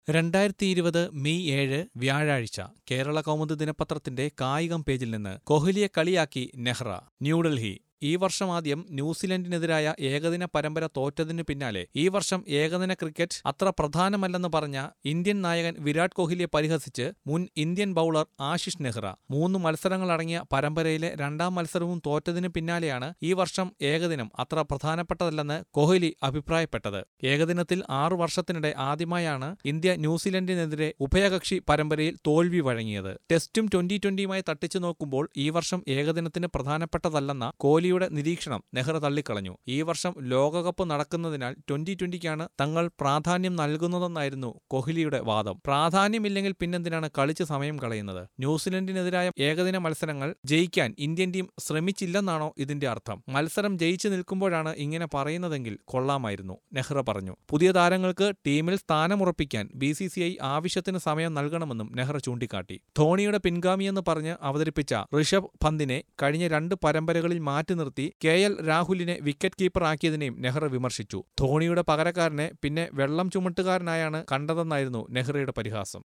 രണ്ടായിരത്തി ഇരുപത് മെയ് ഏഴ് വ്യാഴാഴ്ച കേരള കൗമുദി ദിനപത്രത്തിന്റെ കായികം പേജിൽ നിന്ന് കോഹ്ലിയെ കളിയാക്കി നെഹ്റ ന്യൂഡൽഹി ഈ വർഷം ആദ്യം ന്യൂസിലൻഡിനെതിരായ ഏകദിന പരമ്പര തോറ്റതിനു പിന്നാലെ ഈ വർഷം ഏകദിന ക്രിക്കറ്റ് അത്ര പ്രധാനമല്ലെന്ന് പറഞ്ഞ ഇന്ത്യൻ നായകൻ വിരാട് കോഹ്ലിയെ പരിഹസിച്ച് മുൻ ഇന്ത്യൻ ബൗളർ ആശിഷ് നെഹ്റ മൂന്ന് മത്സരങ്ങളടങ്ങിയ പരമ്പരയിലെ രണ്ടാം മത്സരവും തോറ്റതിനു പിന്നാലെയാണ് ഈ വർഷം ഏകദിനം അത്ര പ്രധാനപ്പെട്ടതല്ലെന്ന് കോഹ്ലി അഭിപ്രായപ്പെട്ടത് ഏകദിനത്തിൽ ആറു വർഷത്തിനിടെ ആദ്യമായാണ് ഇന്ത്യ ന്യൂസിലൻഡിനെതിരെ ഉഭയകക്ഷി പരമ്പരയിൽ തോൽവി വഴങ്ങിയത് ടെസ്റ്റും ട്വന്റി ട്വന്റിയുമായി തട്ടിച്ചു നോക്കുമ്പോൾ ഈ വർഷം ഏകദിനത്തിന് പ്രധാനപ്പെട്ടതല്ലെന്ന കോഹ്ലിയുടെ നിരീക്ഷണം നെഹ്റ തള്ളിക്കളഞ്ഞു ഈ വർഷം ലോകകപ്പ് നടക്കുന്നതിനാൽ ട്വന്റി ട്വന്റിക്കാണ് തങ്ങൾ പ്രാധാന്യം നൽകുന്നതെന്നായിരുന്നു കോഹ്ലിയുടെ വാദം പ്രാധാന്യമില്ലെങ്കിൽ പിന്നെന്തിനാണ് കളിച്ച് സമയം കളയുന്നത് ന്യൂസിലൻഡിനെതിരായ ഏകദിന മത്സരങ്ങൾ ജയിക്കാൻ ഇന്ത്യൻ ടീം ശ്രമിച്ചില്ലെന്നാണോ ഇതിന്റെ അർത്ഥം മത്സരം ജയിച്ചു നിൽക്കുമ്പോഴാണ് ഇങ്ങനെ പറയുന്നതെങ്കിൽ കൊള്ളാമായിരുന്നു നെഹ്റ പറഞ്ഞു പുതിയ താരങ്ങൾക്ക് ടീമിൽ സ്ഥാനമുറപ്പിക്കാൻ ബി സി സി ഐ ആവശ്യത്തിന് സമയം നൽകണമെന്നും നെഹ്റ ചൂണ്ടിക്കാട്ടി ധോണിയുടെ പിൻഗാമിയെന്ന് പറഞ്ഞ് അവതരിപ്പിച്ച ഋഷഭ് പന്തിനെ കഴിഞ്ഞ രണ്ട് പരമ്പരകളിൽ മാറ്റി നിർത്തി കെ എൽ രാഹുലിനെ വിക്കറ്റ് കീപ്പറാക്കിയതിനെയും നെഹ്റ വിമർശിച്ചു ധോണിയുടെ പകരക്കാരനെ പിന്നെ വെള്ളം ചുമട്ടുകാരനായാണ് കണ്ടതെന്നായിരുന്നു നെഹ്റയുടെ പരിഹാസം